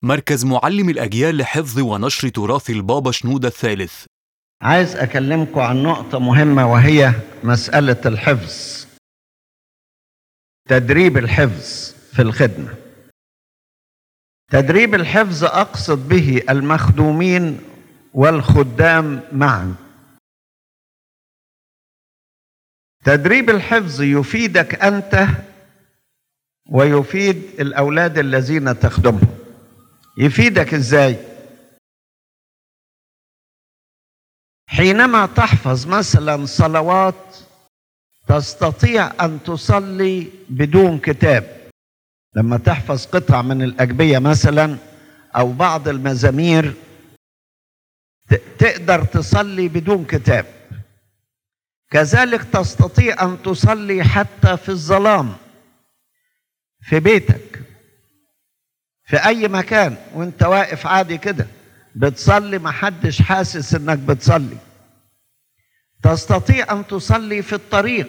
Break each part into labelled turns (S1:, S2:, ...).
S1: مركز معلم الأجيال لحفظ ونشر تراث البابا شنودة الثالث
S2: عايز أكلمكم عن نقطة مهمة وهي مسألة الحفظ تدريب الحفظ في الخدمة تدريب الحفظ أقصد به المخدومين والخدام معا تدريب الحفظ يفيدك أنت ويفيد الأولاد الذين تخدمهم يفيدك إزاي؟ حينما تحفظ مثلا صلوات تستطيع ان تصلي بدون كتاب لما تحفظ قطع من الاجبيه مثلا او بعض المزامير ت- تقدر تصلي بدون كتاب كذلك تستطيع ان تصلي حتى في الظلام في بيتك في اي مكان وانت واقف عادي كده بتصلي محدش حاسس انك بتصلي تستطيع ان تصلي في الطريق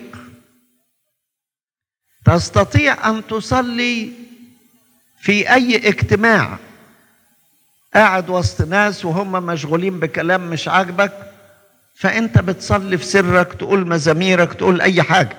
S2: تستطيع ان تصلي في اي اجتماع قاعد وسط ناس وهم مشغولين بكلام مش عاجبك فانت بتصلي في سرك تقول مزاميرك تقول اي حاجه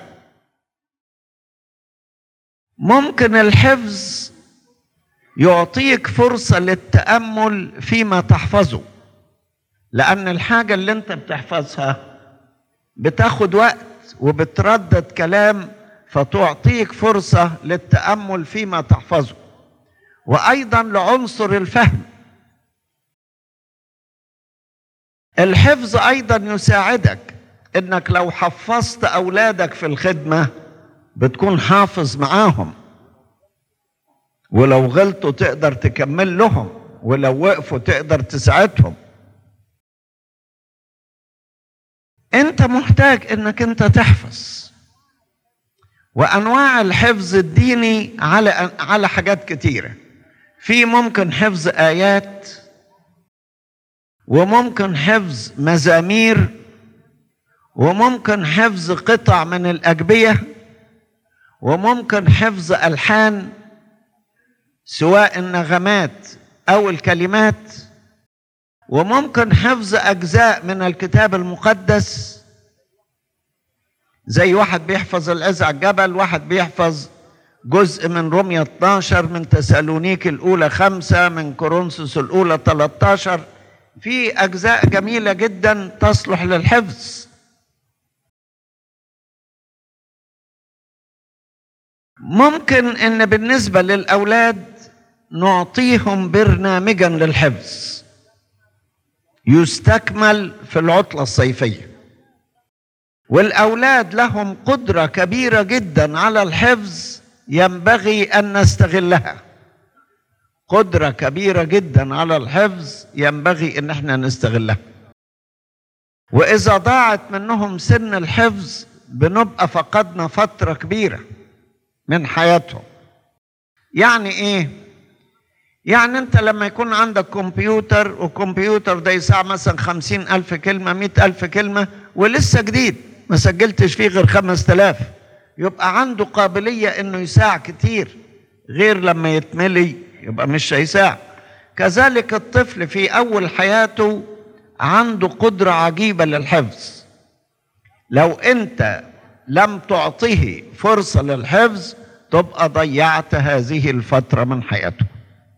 S2: ممكن الحفظ يعطيك فرصه للتامل فيما تحفظه لان الحاجه اللي انت بتحفظها بتاخد وقت وبتردد كلام فتعطيك فرصه للتامل فيما تحفظه وايضا لعنصر الفهم الحفظ ايضا يساعدك انك لو حفظت اولادك في الخدمه بتكون حافظ معاهم ولو غلطوا تقدر تكمل لهم ولو وقفوا تقدر تساعدهم انت محتاج انك انت تحفظ وانواع الحفظ الديني على على حاجات كتيره في ممكن حفظ ايات وممكن حفظ مزامير وممكن حفظ قطع من الاجبيه وممكن حفظ الحان سواء النغمات او الكلمات وممكن حفظ اجزاء من الكتاب المقدس زي واحد بيحفظ العزة على الجبل واحد بيحفظ جزء من رمية 12 من تسالونيك الأولى خمسة من كورنثوس الأولى 13 في أجزاء جميلة جدا تصلح للحفظ ممكن ان بالنسبه للاولاد نعطيهم برنامجا للحفظ يستكمل في العطله الصيفيه والاولاد لهم قدره كبيره جدا على الحفظ ينبغي ان نستغلها قدره كبيره جدا على الحفظ ينبغي ان احنا نستغلها واذا ضاعت منهم سن الحفظ بنبقى فقدنا فتره كبيره من حياتهم يعني ايه يعني انت لما يكون عندك كمبيوتر والكمبيوتر ده يساع مثلا خمسين الف كلمة مئة الف كلمة ولسه جديد ما سجلتش فيه غير خمس تلاف يبقى عنده قابلية انه يساع كتير غير لما يتملي يبقى مش هيساع كذلك الطفل في اول حياته عنده قدرة عجيبة للحفظ لو انت لم تعطيه فرصة للحفظ تبقى ضيعت هذه الفترة من حياته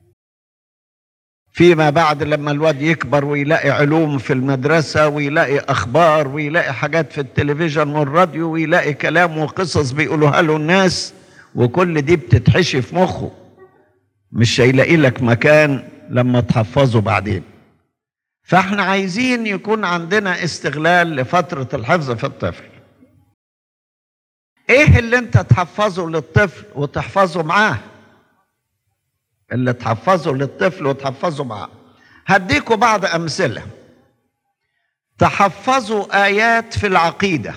S2: فيما بعد لما الواد يكبر ويلاقي علوم في المدرسة ويلاقي أخبار ويلاقي حاجات في التلفزيون والراديو ويلاقي كلام وقصص بيقولوها له الناس وكل دي بتتحشي في مخه مش هيلاقي لك مكان لما تحفظه بعدين فاحنا عايزين يكون عندنا استغلال لفترة الحفظ في الطفل ايه اللي انت تحفظه للطفل وتحفظه معاه اللي تحفظه للطفل وتحفظه معاه هديكوا بعض امثله تحفظوا ايات في العقيده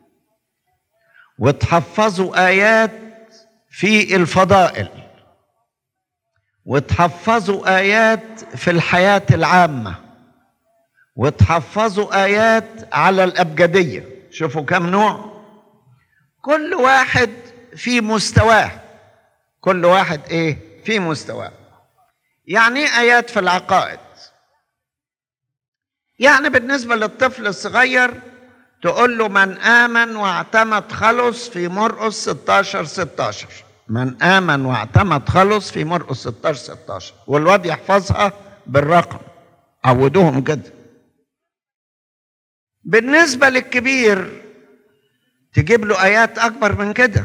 S2: وتحفظوا ايات في الفضائل وتحفظوا ايات في الحياه العامه وتحفظوا ايات على الابجديه شوفوا كم نوع كل واحد في مستواه كل واحد ايه في مستواه يعني ايه ايات في العقائد يعني بالنسبه للطفل الصغير تقول له من امن واعتمد خلص في مرقس 16 16 من امن واعتمد خلص في مرقس 16 16 والواد يحفظها بالرقم عودوهم كده بالنسبه للكبير تجيب له ايات اكبر من كده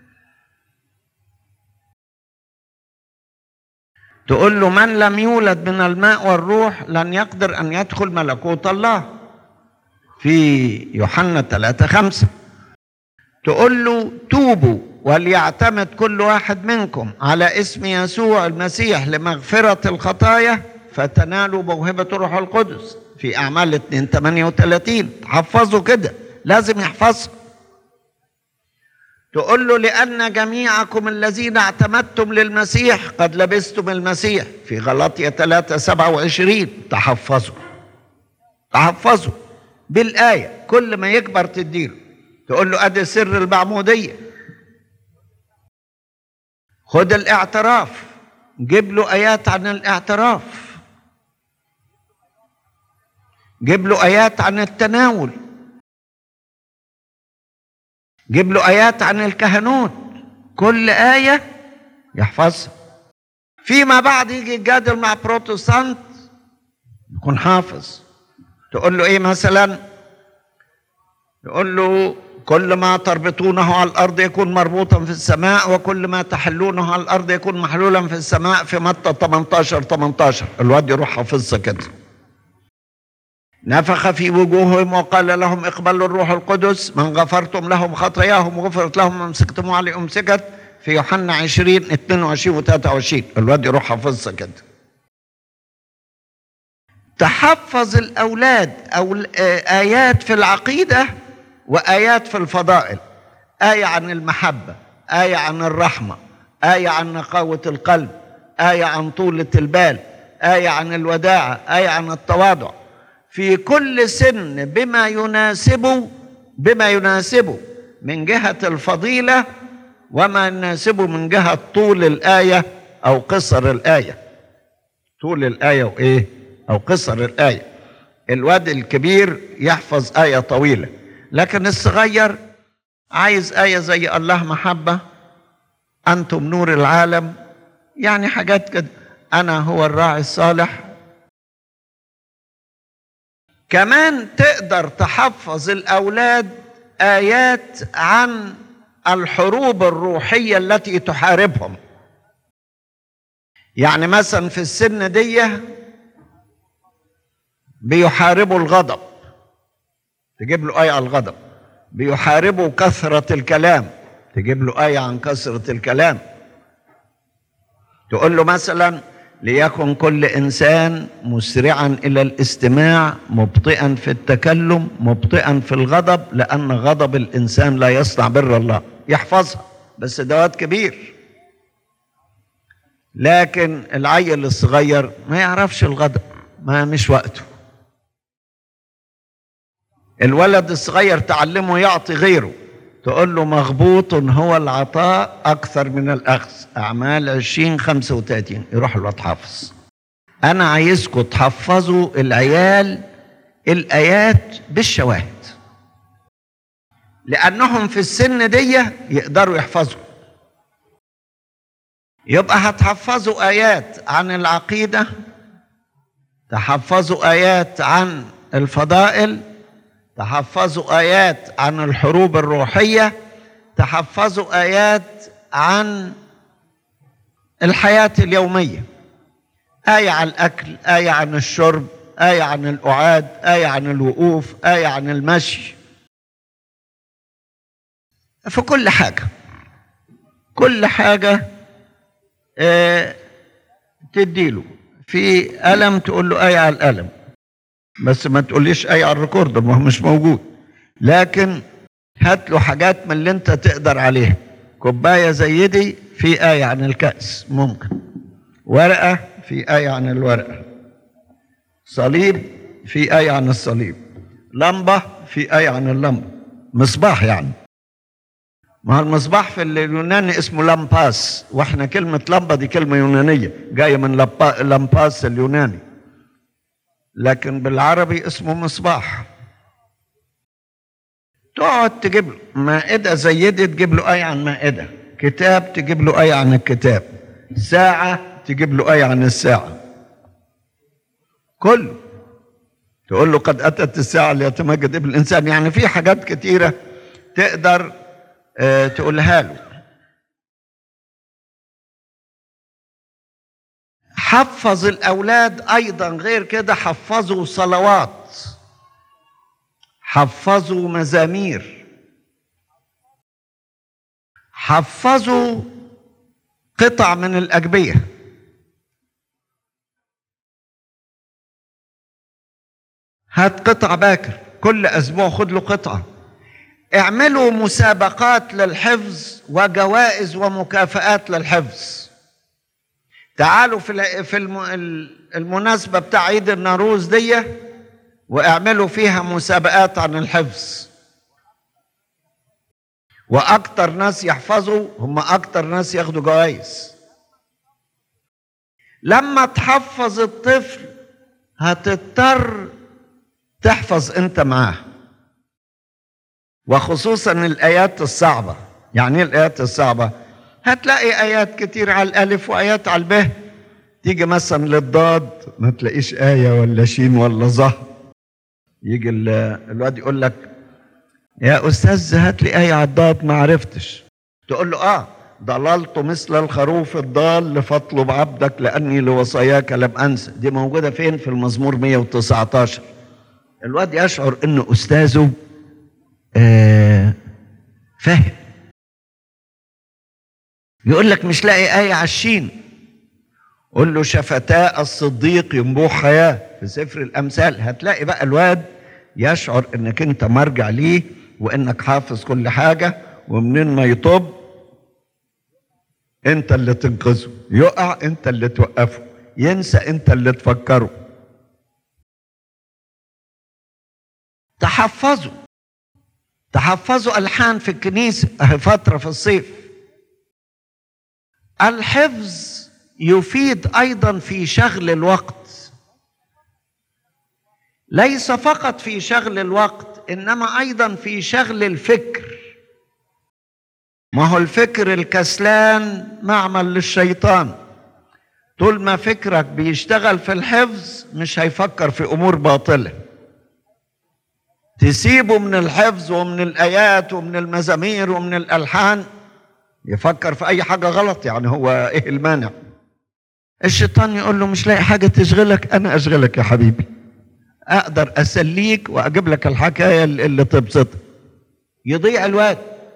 S2: تقول له من لم يولد من الماء والروح لن يقدر ان يدخل ملكوت الله في يوحنا 3 5 تقول له توبوا وليعتمد كل واحد منكم على اسم يسوع المسيح لمغفرة الخطايا فتنالوا موهبة الروح القدس في أعمال 2 38 حفظوا كده لازم يحفظوا تقول له لأن جميعكم الذين اعتمدتم للمسيح قد لبستم المسيح في غلطية 3 27 تحفظوا تحفظوا بالآية كل ما يكبر تديله تقول له أدي سر المعمودية خد الاعتراف جيب له آيات عن الاعتراف جيب له آيات عن التناول جيب له آيات عن الكهنوت كل آية يحفظها فيما بعد يجي يتجادل مع بروتستانت يكون حافظ تقول له ايه مثلا تقول له كل ما تربطونه على الارض يكون مربوطا في السماء وكل ما تحلونه على الارض يكون محلولا في السماء في متى 18 18 الواد يروح حافظها كده نفخ في وجوههم وقال لهم اقبلوا الروح القدس من غفرتم لهم خطاياهم غفرت لهم ما مسكتم عليه امسكت في يوحنا 20 22 و 23 الواد يروح حافظها كده تحفظ الاولاد او ايات في العقيده وايات في الفضائل ايه عن المحبه ايه عن الرحمه ايه عن نقاوه القلب ايه عن طوله البال ايه عن الوداعه ايه عن التواضع في كل سن بما يناسبه بما يناسبه من جهه الفضيله وما يناسبه من جهه طول الايه او قصر الايه طول الايه وايه او قصر الايه الواد الكبير يحفظ ايه طويله لكن الصغير عايز ايه زي الله محبه انتم نور العالم يعني حاجات كده انا هو الراعي الصالح كمان تقدر تحفظ الاولاد ايات عن الحروب الروحيه التي تحاربهم يعني مثلا في السن دي بيحاربوا الغضب تجيب له آية على الغضب بيحاربوا كثرة الكلام تجيب له آية عن كثرة الكلام تقول له مثلا ليكن كل إنسان مسرعا إلى الاستماع مبطئا في التكلم مبطئا في الغضب لأن غضب الإنسان لا يصنع بر الله يحفظها بس دوات كبير لكن العيل الصغير ما يعرفش الغضب ما مش وقته الولد الصغير تعلمه يعطي غيره تقول له مغبوط هو العطاء أكثر من الأخذ أعمال عشرين خمسة وتلاتين يروح الواد حافظ أنا عايزكم تحفظوا العيال الآيات بالشواهد لأنهم في السن دي يقدروا يحفظوا يبقى هتحفظوا آيات عن العقيدة تحفظوا آيات عن الفضائل تحفظوا آيات عن الحروب الروحية تحفظوا آيات عن الحياة اليومية آية عن الأكل آية عن الشرب آية عن الأعاد آية عن الوقوف آية عن المشي في كل حاجة كل حاجة آه تديله في ألم تقول له آية على الألم بس ما تقوليش اي على الريكوردر ما هو مش موجود لكن هات له حاجات من اللي انت تقدر عليها كوبايه زي دي في ايه عن الكاس ممكن ورقه في ايه عن الورقه صليب في ايه عن الصليب لمبه في ايه عن اللمبه مصباح يعني ما هو المصباح في اليوناني اسمه لامباس واحنا كلمة لمبة دي كلمة يونانية جاية من لبا- لامباس اليوناني لكن بالعربي اسمه مصباح تقعد تجيب له مائدة زي دي تجيب له آية عن مائدة كتاب تجيب له آية عن الكتاب ساعة تجيب له آية عن الساعة كله تقول له قد أتت الساعة ليتمجد ابن الإنسان يعني في حاجات كتيرة تقدر آه، تقولها له حفظ الأولاد أيضا غير كده حفظوا صلوات حفظوا مزامير حفظوا قطع من الأجبية هات قطع باكر كل أسبوع خد له قطعة اعملوا مسابقات للحفظ وجوائز ومكافآت للحفظ تعالوا في الع- في الم- ال- المناسبة بتاع عيد النوروز دي واعملوا فيها مسابقات عن الحفظ واكتر ناس يحفظوا هم اكتر ناس ياخدوا جوائز لما تحفظ الطفل هتضطر تحفظ انت معاه وخصوصا الايات الصعبه يعني ايه الايات الصعبه هتلاقي ايات كتير على الالف وايات على الب تيجي مثلا للضاد ما تلاقيش ايه ولا شين ولا ظه يجي ال- الواد يقول لك يا استاذ هات لي ايه على الضاد ما عرفتش تقول له اه ضللت مثل الخروف الضال فاطلب عبدك لاني لوصاياك لم انسى دي موجوده فين في المزمور 119 الواد يشعر ان استاذه آه فاهم يقول لك مش لاقي آية على الشين قول له شفتاء الصديق ينبوح حياة في سفر الأمثال هتلاقي بقى الواد يشعر انك انت مرجع ليه وانك حافظ كل حاجة ومنين ما يطب انت اللي تنقذه يقع انت اللي توقفه ينسى انت اللي تفكره تحفظوا تحفظوا الحان في الكنيسه اهي فتره في الصيف الحفظ يفيد ايضا في شغل الوقت ليس فقط في شغل الوقت انما ايضا في شغل الفكر ما هو الفكر الكسلان معمل للشيطان طول ما فكرك بيشتغل في الحفظ مش هيفكر في امور باطله تسيبه من الحفظ ومن الايات ومن المزامير ومن الالحان يفكر في اي حاجه غلط يعني هو ايه المانع الشيطان يقول له مش لاقي حاجه تشغلك انا اشغلك يا حبيبي اقدر اسليك واجيب لك الحكايه اللي تبسطك يضيع الوقت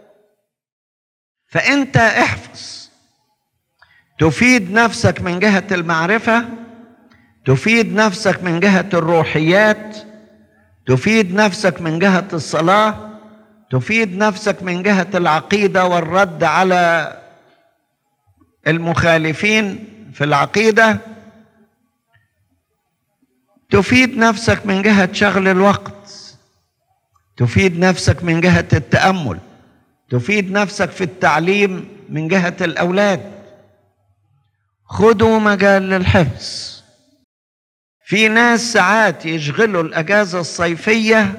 S2: فانت احفظ تفيد نفسك من جهه المعرفه تفيد نفسك من جهه الروحيات تفيد نفسك من جهه الصلاه تفيد نفسك من جهه العقيده والرد على المخالفين في العقيده تفيد نفسك من جهه شغل الوقت تفيد نفسك من جهه التامل تفيد نفسك في التعليم من جهه الاولاد خذوا مجال للحفظ في ناس ساعات يشغلوا الاجازه الصيفيه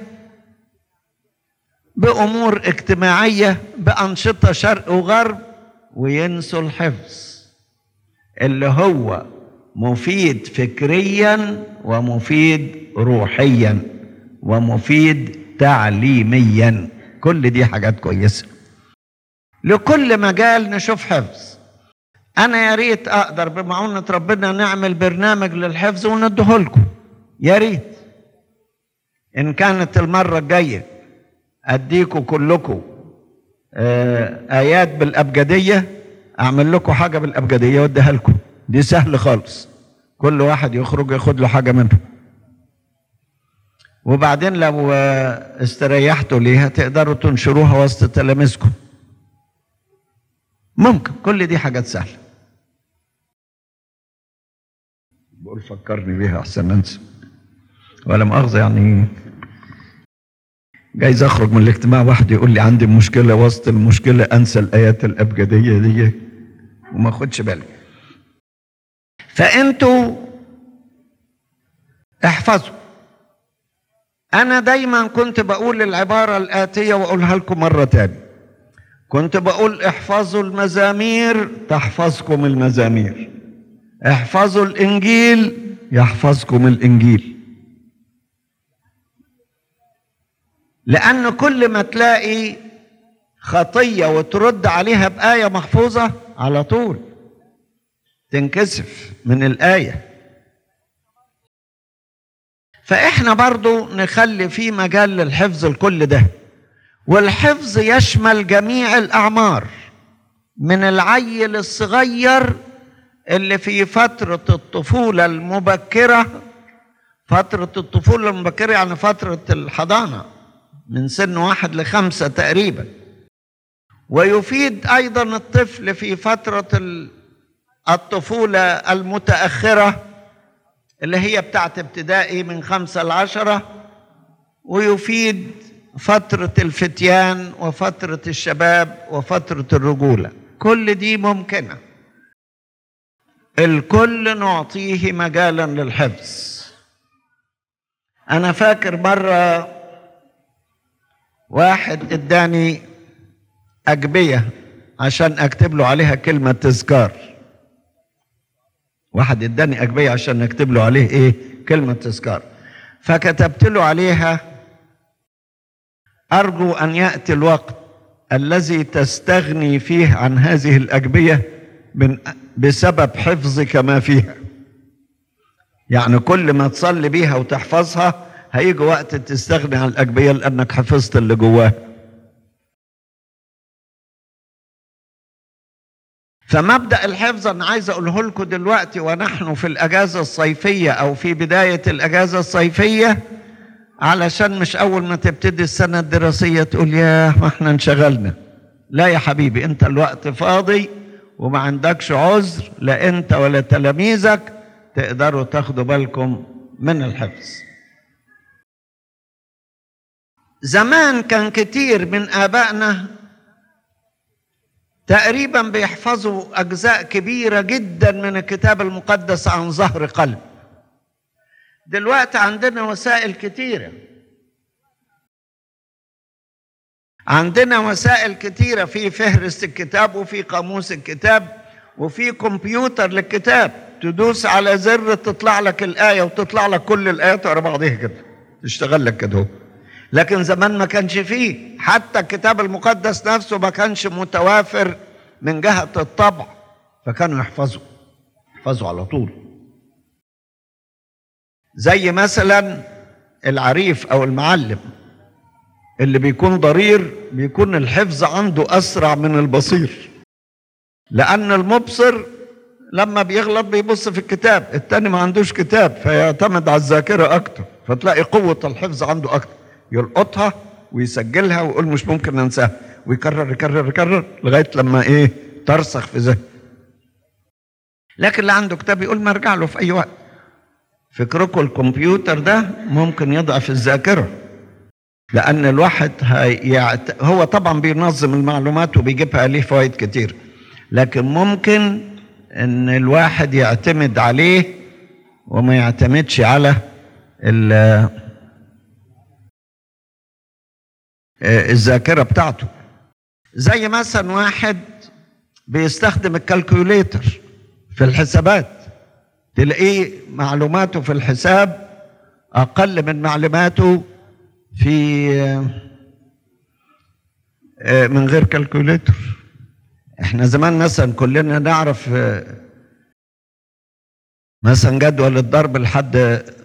S2: بامور اجتماعيه بانشطه شرق وغرب وينسوا الحفظ اللي هو مفيد فكريا ومفيد روحيا ومفيد تعليميا كل دي حاجات كويسه لكل مجال نشوف حفظ انا يا ريت اقدر بمعونه ربنا نعمل برنامج للحفظ ونديه لكم يا ريت ان كانت المره الجايه اديكم كلكم آه، ايات بالابجديه اعمل لكم حاجه بالابجديه واديها لكم دي سهل خالص كل واحد يخرج ياخد له حاجه منهم وبعدين لو آه، استريحتوا ليها تقدروا تنشروها وسط تلاميذكم ممكن كل دي حاجات سهله بقول فكرني بيها احسن انسى ولا مؤاخذه يعني جايز اخرج من الاجتماع واحد يقول لي عندي مشكله وسط المشكله انسى الايات الابجديه دي وما اخدش بالي فانتوا احفظوا انا دايما كنت بقول العباره الاتيه واقولها لكم مره تاني كنت بقول احفظوا المزامير تحفظكم المزامير احفظوا الانجيل يحفظكم الانجيل لأن كل ما تلاقي خطية وترد عليها بآية محفوظة على طول تنكسف من الآية فإحنا برضو نخلي في مجال للحفظ الكل ده والحفظ يشمل جميع الأعمار من العيل الصغير اللي في فترة الطفولة المبكرة فترة الطفولة المبكرة يعني فترة الحضانة من سن واحد لخمسة تقريبا ويفيد أيضا الطفل في فترة الطفولة المتأخرة اللي هي بتاعت ابتدائي من خمسة لعشرة ويفيد فترة الفتيان وفترة الشباب وفترة الرجولة كل دي ممكنة الكل نعطيه مجالا للحفظ أنا فاكر مرة واحد اداني أجبية عشان أكتب له عليها كلمة تذكار واحد اداني أجبية عشان أكتب له عليه إيه كلمة تذكار فكتبت له عليها أرجو أن يأتي الوقت الذي تستغني فيه عن هذه الأجبية من بسبب حفظك ما فيها يعني كل ما تصلي بيها وتحفظها هيجي وقت تستغني عن الأجبية لأنك حفظت اللي جواها فمبدأ الحفظ أنا عايز أقوله لكم دلوقتي ونحن في الأجازة الصيفية أو في بداية الأجازة الصيفية علشان مش أول ما تبتدي السنة الدراسية تقول يا ما احنا انشغلنا لا يا حبيبي أنت الوقت فاضي وما عندكش عذر لا أنت ولا تلاميذك تقدروا تاخدوا بالكم من الحفظ زمان كان كتير من آبائنا تقريبا بيحفظوا أجزاء كبيرة جدا من الكتاب المقدس عن ظهر قلب دلوقتي عندنا وسائل كتيرة عندنا وسائل كتيرة في فهرس الكتاب وفي قاموس الكتاب وفي كمبيوتر للكتاب تدوس على زر تطلع لك الآية وتطلع لك كل الآيات ورا بعضها كده تشتغل لك كده لكن زمان ما كانش فيه حتى الكتاب المقدس نفسه ما كانش متوافر من جهة الطبع فكانوا يحفظوا يحفظوا على طول زي مثلا العريف او المعلم اللي بيكون ضرير بيكون الحفظ عنده اسرع من البصير لان المبصر لما بيغلط بيبص في الكتاب التاني ما عندوش كتاب فيعتمد على الذاكرة اكتر فتلاقي قوة الحفظ عنده اكتر يلقطها ويسجلها ويقول مش ممكن انساها ويكرر يكرر يكرر لغايه لما ايه ترسخ في ذهنه لكن اللي عنده كتاب يقول ما ارجع له في اي وقت فكركم الكمبيوتر ده ممكن يضعف الذاكره لان الواحد هيعت... هو طبعا بينظم المعلومات وبيجيبها ليه فوائد كتير لكن ممكن ان الواحد يعتمد عليه وما يعتمدش على ال الذاكره بتاعته زي مثلا واحد بيستخدم الكالكوليتر في الحسابات تلاقيه معلوماته في الحساب اقل من معلوماته في من غير كالكوليتر احنا زمان مثلا كلنا نعرف مثلا جدول الضرب لحد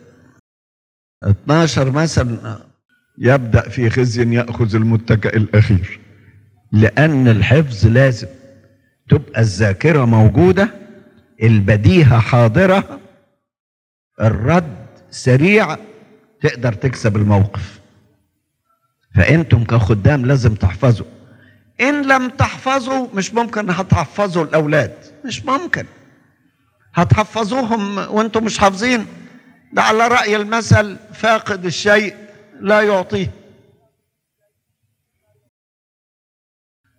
S2: 12 مثلا يبدأ في خزي يأخذ المتكئ الأخير لأن الحفظ لازم تبقى الذاكرة موجودة البديهة حاضرة الرد سريع تقدر تكسب الموقف فأنتم كخدام لازم تحفظوا إن لم تحفظوا مش ممكن هتحفظوا الأولاد مش ممكن هتحفظوهم وانتم مش حافظين ده على رأي المثل فاقد الشيء لا يعطيه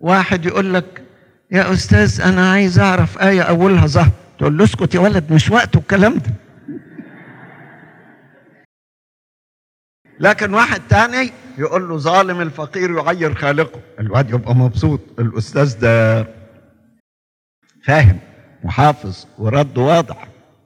S2: واحد يقول لك يا استاذ انا عايز اعرف ايه اولها ظهر تقول له اسكت يا ولد مش وقته الكلام ده لكن واحد تاني يقول له ظالم الفقير يعير خالقه الواد يبقى مبسوط الاستاذ ده فاهم وحافظ ورد واضح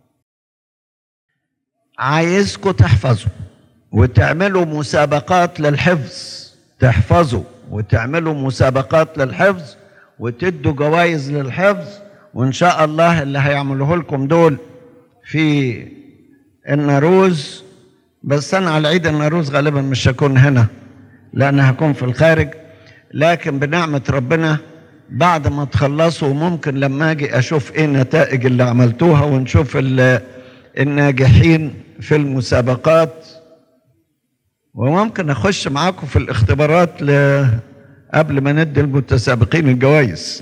S2: عايزكم تحفظوا وتعملوا مسابقات للحفظ تحفظوا وتعملوا مسابقات للحفظ وتدوا جوائز للحفظ وان شاء الله اللي هيعملوه لكم دول في الناروز بس انا على عيد الناروز غالبا مش هكون هنا لان هكون في الخارج لكن بنعمه ربنا بعد ما تخلصوا ممكن لما اجي اشوف ايه النتائج اللي عملتوها ونشوف ال- الناجحين في المسابقات وممكن اخش معاكم في الاختبارات ل... قبل ما ندي المتسابقين الجوائز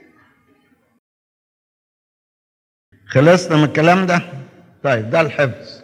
S2: خلصنا من الكلام ده طيب ده الحفظ